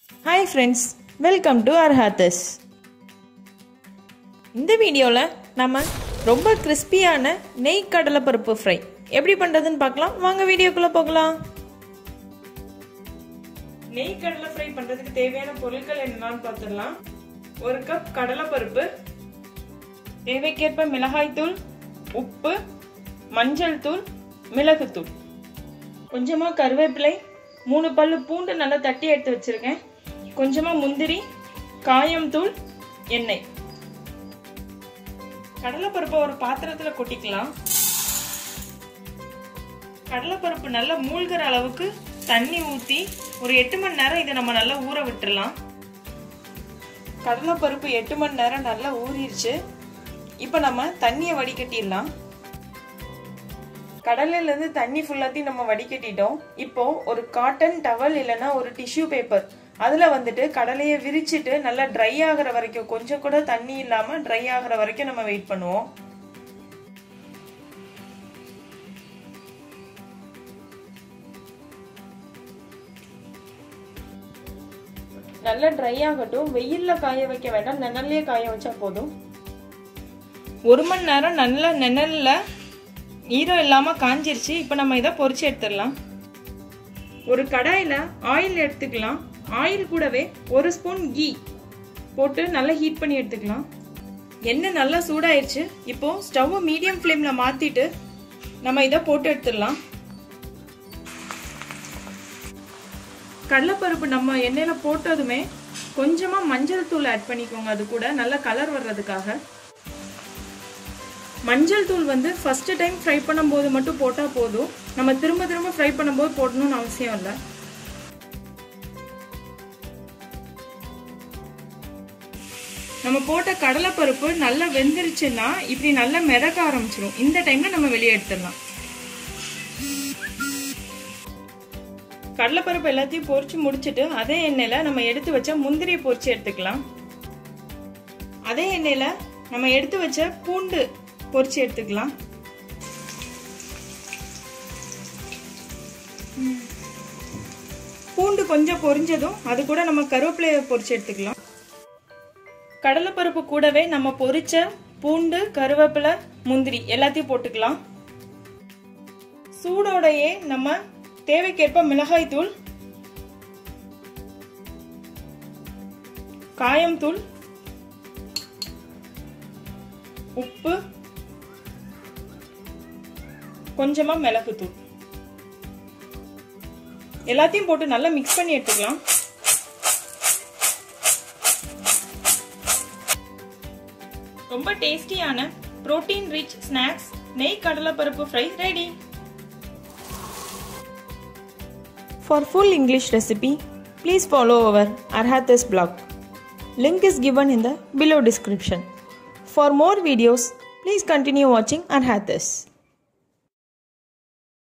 Hi friends welcome to அர்ஹாத்தஸ் இந்த வீடியோவில் நம்ம ரொம்ப கிறிஸ்பியான நெய் கடலைப்பருப்பு ஃப்ரை எப்படி பண்ணுறதுன்னு பார்க்கலாம் வாங்க வீடியோக்குள்ளே போகலாம் நெய் கடலை ஃப்ரை பண்ணுறதுக்கு தேவையான பொருட்கள் என்னென்னு பார்த்துடலாம் ஒரு கப் கடலைப்பருப்பு தேவைக்கேற்ப மிளகாய்த்தூள் உப்பு மஞ்சள் தூள் மிளகுத்தூள் கொஞ்சமாக கருவேப்பிலை மூணு பல்லு பூண்டு நல்லா தட்டி எடுத்து வச்சிருக்கேன் கொஞ்சமாக முந்திரி காயம் தூள் எண்ணெய் கடலைப்பருப்பை ஒரு பாத்திரத்தில் கொட்டிக்கலாம் கடலைப்பருப்பு நல்லா மூழ்கிற அளவுக்கு தண்ணி ஊற்றி ஒரு எட்டு மணி நேரம் இதை நம்ம நல்லா ஊற விட்டுறலாம் கடலைப்பருப்பு எட்டு மணி நேரம் நல்லா ஊறிடுச்சு இப்போ நம்ம தண்ணியை வடிகட்டிடலாம் கடலையிலேருந்து தண்ணி ஃபுல்லாத்தையும் நம்ம வடிகட்டிட்டோம் இப்போ ஒரு காட்டன் டவல் இல்லைன்னா ஒரு டிஷ்யூ பேப்பர் அதில் வந்துட்டு கடலையை விரிச்சிட்டு நல்லா ட்ரை ஆகிற வரைக்கும் கொஞ்சம் கூட தண்ணி இல்லாமல் ட்ரை ஆகிற வரைக்கும் நம்ம வெயிட் பண்ணுவோம் நல்லா ட்ரை ஆகட்டும் வெயிலில் காய வைக்க வேண்டாம் நிழல்லையே காய வச்சா போதும் ஒரு மணி நேரம் நல்லா நிழலில் ஈரம் இல்லாமல் காஞ்சிருச்சு இப்போ நம்ம இதை பொறிச்சு எடுத்துடலாம் ஒரு கடாயில் ஆயில் எடுத்துக்கலாம் ஆயில் கூடவே ஒரு ஸ்பூன் கீ போட்டு நல்லா ஹீட் பண்ணி எடுத்துக்கலாம் எண்ணெய் நல்லா சூடாயிருச்சு இப்போ ஸ்டவ்வை மீடியம் ஃப்ளேமில் மாற்றிட்டு நம்ம இதை போட்டு எடுத்துடலாம் கடலைப்பருப்பு நம்ம எண்ணெயில் போட்டதுமே கொஞ்சமாக மஞ்சள் தூள் ஆட் பண்ணிக்கோங்க அது கூட நல்ல கலர் வர்றதுக்காக மஞ்சள் தூள் வந்து ஃபர்ஸ்ட் டைம் ஃப்ரை பண்ணும்போது மட்டும் போட்டால் போதும் நம்ம திரும்ப திரும்ப ஃப்ரை பண்ணும்போது போடணும்னு அவசியம் இல்லை நம்ம போட்ட கடலைப்பருப்பு நல்லா வெந்துருச்சுன்னா இப்படி நல்லா மிதக்க ஆரம்பிச்சிடும் இந்த டைம்ல நம்ம வெளியே எடுத்துடலாம் கடலைப்பருப்பு எல்லாத்தையும் பொரிச்சு முடிச்சுட்டு அதே எண்ணெயில நம்ம எடுத்து வச்ச முந்திரியை பொரிச்சு எடுத்துக்கலாம் அதே எண்ணெயில நம்ம எடுத்து வச்ச பூண்டு பொரிச்சு எடுத்துக்கலாம் பூண்டு கொஞ்சம் பொரிஞ்சதும் அது கூட நம்ம கருவேப்பிலையை பொரிச்சு எடுத்துக்கலாம் கடலைப்பருப்பு கூடவே நம்ம பொரிச்ச பூண்டு கருவேப்பிலை முந்திரி எல்லாத்தையும் போட்டுக்கலாம் சூடோடையே நம்ம தேவைக்கேற்ப மிளகாய் தூள் காயம் தூள் உப்பு கொஞ்சமா மிளகுத்தூள் எல்லாத்தையும் போட்டு நல்லா மிக்ஸ் பண்ணி எடுத்துக்கலாம் ரொம்ப டேஸ்டியான புரோட்டீன் ரிச் ஸ்நாக்ஸ் நெய் கடலைப்பருப்பு fry ready For full English recipe, please follow our Arhathas blog. Link is given in the below description. For more videos, please continue watching Arhathas.